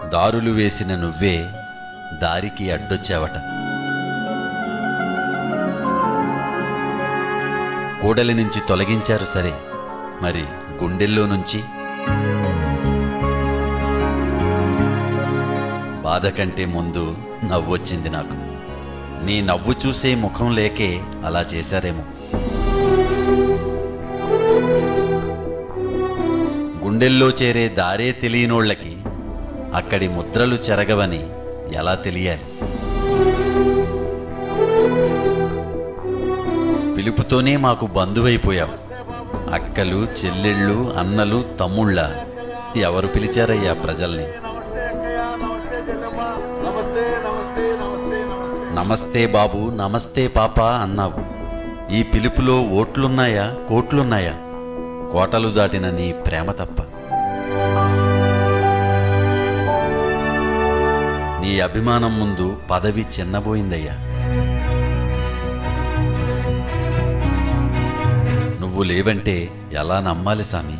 దారులు వేసిన నువ్వే దారికి అడ్డొచ్చావట కూడలి నుంచి తొలగించారు సరే మరి గుండెల్లో నుంచి బాధ కంటే ముందు నవ్వొచ్చింది నాకు నీ నవ్వు చూసే ముఖం లేకే అలా చేశారేమో గుండెల్లో చేరే దారే తెలియనోళ్ళకి అక్కడి ముద్రలు చెరగవని ఎలా తెలియాలి పిలుపుతోనే మాకు బంధువైపోయావు అక్కలు చెల్లెళ్ళు అన్నలు తమ్ముళ్ళ ఎవరు పిలిచారయ్యా ప్రజల్ని నమస్తే అక్కయ్య నమస్తే చెల్లెమ్మ నమస్తే నమస్తే నమస్తే నమస్తే నమస్తే బాబు నమస్తే పాప అన్నావు ఈ పిలుపులో ఓట్లున్నాయా కోట్లున్నాయా కోటలు దాటిన నీ ప్రేమ తప్ప నీ అభిమానం ముందు పదవి చిన్నబోయిందయ్యా నువ్వు లేవంటే ఎలా నమ్మాలి సామి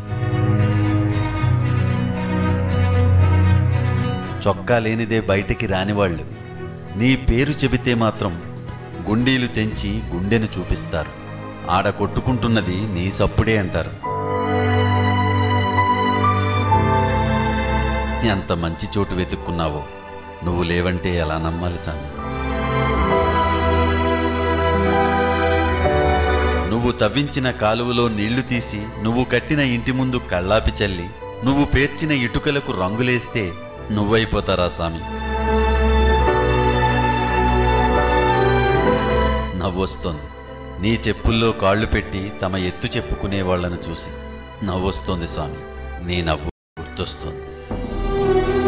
చొక్కా లేనిదే బయటికి రానివాళ్ళు నీ పేరు చెబితే మాత్రం గుండీలు తెంచి గుండెను చూపిస్తారు ఆడ కొట్టుకుంటున్నది నీ సప్పుడే అంటారు ఎంత మంచి చోటు వెతుక్కున్నావో నువ్వు లేవంటే ఎలా నమ్మాలి సామి నువ్వు తవ్వించిన కాలువలో నీళ్లు తీసి నువ్వు కట్టిన ఇంటి ముందు కళ్ళాపి చల్లి నువ్వు పేర్చిన ఇటుకలకు రంగులేస్తే నువ్వైపోతారా సామి నవ్వొస్తోంది నీ చెప్పుల్లో కాళ్ళు పెట్టి తమ ఎత్తు చెప్పుకునే వాళ్ళను చూసి నవ్వొస్తోంది స్వామి నీ నవ్వు గుర్తొస్తోంది